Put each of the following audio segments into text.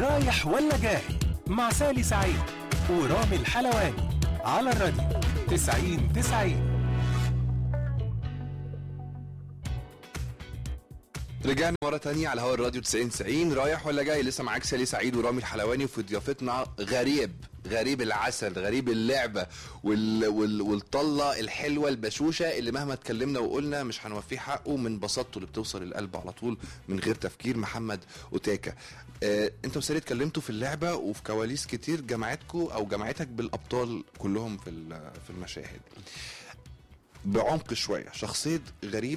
رايح ولا جاي مع سالي سعيد ورامي الحلواني على الراديو 90 90 رجعنا مرة تانية على هوا الراديو 90 90 رايح ولا جاي لسه معاك سالي سعيد ورامي الحلواني وفي ضيافتنا غريب غريب العسل غريب اللعبة وال... وال... والطلة الحلوة البشوشة اللي مهما اتكلمنا وقلنا مش هنوفيه حقه من بساطته اللي بتوصل للقلب على طول من غير تفكير محمد أوتاكا آه، انت وسالي اتكلمتوا في اللعبة وفي كواليس كتير جمعتكوا او جمعتك بالابطال كلهم في ال- في المشاهد بعمق شوية شخصية غريب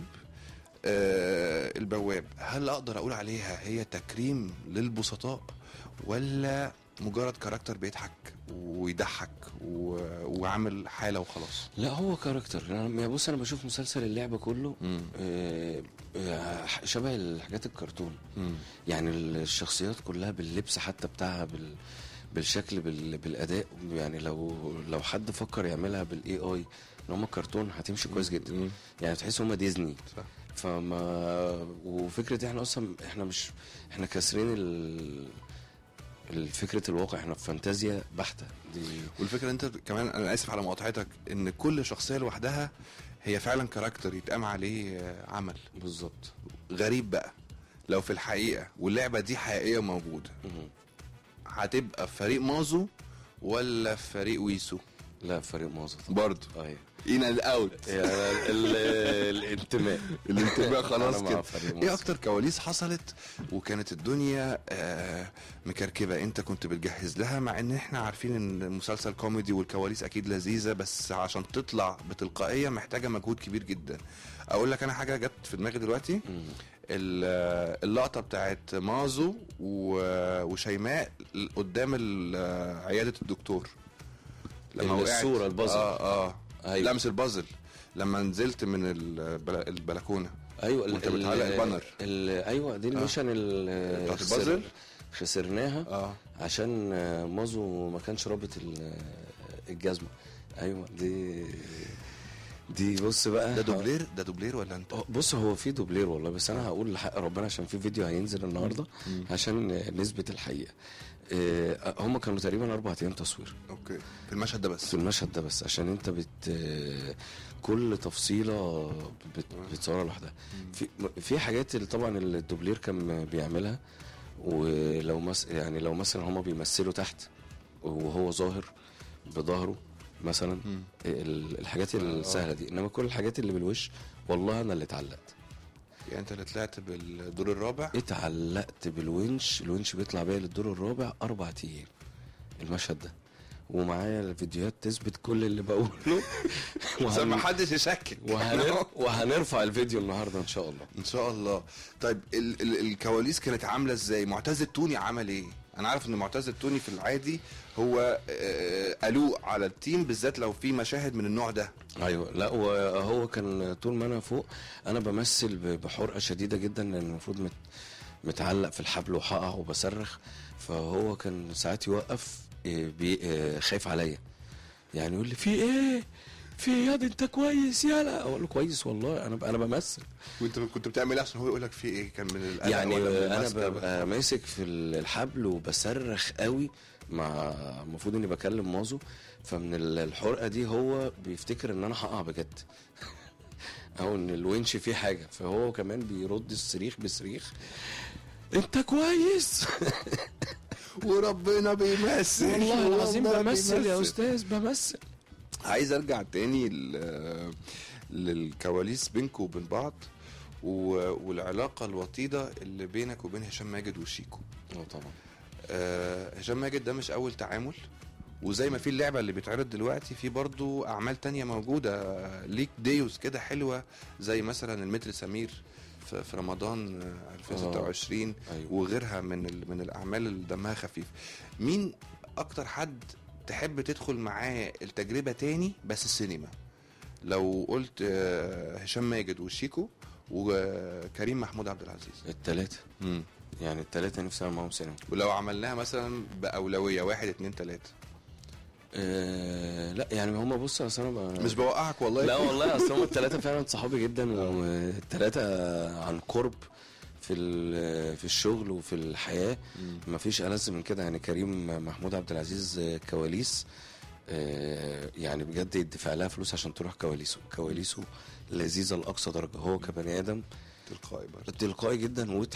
آه البواب هل اقدر اقول عليها هي تكريم للبسطاء ولا مجرد كاركتر بيضحك ويضحك و... وعامل حاله وخلاص لا هو كاركتر انا يا بص انا بشوف مسلسل اللعبه كله مم. آه، آه، شبه الحاجات الكرتون يعني الشخصيات كلها باللبس حتى بتاعها بال بالشكل بال... بالاداء يعني لو لو حد فكر يعملها بالاي اي ان هم كرتون هتمشي كويس جدا مم. يعني تحس هم ديزني صح. فما وفكره احنا اصلا احنا مش احنا كاسرين ال... الفكرة الواقع احنا في فانتازيا بحتة دي والفكره انت كمان انا اسف على مقاطعتك ان كل شخصيه لوحدها هي فعلا كاركتر يتقام عليه آه، عمل بالظبط غريب بقى لو في الحقيقه واللعبه دي حقيقيه موجوده مهم. هتبقى في فريق مازو ولا في فريق ويسو لا فريق موظف برضه ايوه ان اند اوت يعني ال- ال- الانتماء الانتباه خلاص أنا مع كده فريق ايه مصر. اكتر كواليس حصلت وكانت الدنيا آه مكركبه انت كنت بتجهز لها مع ان احنا عارفين ان المسلسل كوميدي والكواليس اكيد لذيذه بس عشان تطلع بتلقائيه محتاجه مجهود كبير جدا اقول لك انا حاجه جت في دماغي دلوقتي مم. ال- آه، اللقطه بتاعت مازو و- وشيماء قدام ال- عياده الدكتور الصورة، البازل. اه اه أيوة. لا مش البازل لما نزلت من البلا- البلكونه ايوه وأنت بتعلق البانر. ال- ايوه دي الميشن ال- بتاعت خسر- البازل؟ خسرناها اه عشان آه، مازو ما كانش رابط ال- الجزمه ايوه دي دي بص بقى ده دوبلير ده دوبلير ولا انت؟ آه، بص هو في دوبلير والله بس انا هقول لحق ربنا عشان في فيديو هينزل النهارده عشان نثبت الحقيقه آه، هم كانوا تقريبا اربع ايام تصوير اوكي في المشهد ده بس في المشهد ده بس عشان انت بت كل تفصيله بت... بتصورها لوحدها في في حاجات اللي طبعا الدوبلير كان بيعملها ولو مس... يعني لو مثلا هما بيمثلوا تحت وهو ظاهر بظهره مثلا ال- الحاجات السهله دي انما كل الحاجات اللي بالوش والله انا اللي اتعلقت يعني انت اللي طلعت بالدور الرابع اتعلقت بالونش الونش بيطلع بيا للدور الرابع اربع ايام المشهد ده ومعايا الفيديوهات تثبت كل اللي بقوله عشان ما وهن... حدش يشكك وهنر... وهنرفع الفيديو النهارده ان شاء الله ان شاء الله طيب ال ال الكواليس كانت عامله ازاي معتز التوني عمل ايه انا عارف ان معتز التوني في العادي هو آه، قلوق على التيم بالذات لو في مشاهد من النوع ده ايوه لا وهو كان طول ما انا فوق انا بمثل ب- بحرقه شديده جدا لان المفروض مت... متعلق في الحبل وهقع وبصرخ فهو كان ساعات يوقف إيه، بي... إيه، خايف عليا يعني يقول لي في ايه في اياد انت كويس يلا اقول له كويس والله انا ب... انا بمثل وانت كنت بتعمل ايه عشان هو يقول لك في ايه كان من القلق يعني ولا من انا الماسكة ببقى ماسك في الحبل وبصرخ قوي مع المفروض اني بكلم مازو فمن ال- الحرقه دي هو بيفتكر ان انا هقع بجد او ان الونش فيه حاجه فهو كمان بيرد الصريخ بصريخ انت كويس وربنا بيمثل والله العظيم والله بمثل يا بيمثل. استاذ بمثل عايز ارجع تاني ل- للكواليس بينكم وبين بعض و- والعلاقه الوطيده اللي بينك وبين هشام ماجد وشيكو اه طبعا آه، هشام ماجد ده مش اول تعامل وزي ما في اللعبه اللي بيتعرض دلوقتي في برضو اعمال تانية موجوده آه، ليك ديوز كده حلوه زي مثلا المتر سمير في في رمضان آه، 2026 أيوة. وغيرها من ال- من الاعمال اللي دمها خفيف مين اكتر حد تحب تدخل معاه التجربه تاني بس السينما لو قلت آه، هشام ماجد وشيكو وكريم محمود عبد العزيز التلاتة مم. يعني التلاتة نفسي اعمل معاهم سينما ولو عملناها مثلا بأولوية واحد اتنين تلاتة آه لا يعني هما بص اصل انا ب- مش بوقعك والله لا والله اصل هم الثلاثه فعلا صحابي جدا والثلاثه عن قرب في ال- في الشغل وفي الحياه مفيش ألذ من كده يعني كريم محمود عبد العزيز آه، كواليس آه، يعني بجد يدفع لها فلوس عشان تروح كواليسه كواليسه لذيذه لاقصى درجه هو كبني ادم تلقائي برضه تلقائي جدا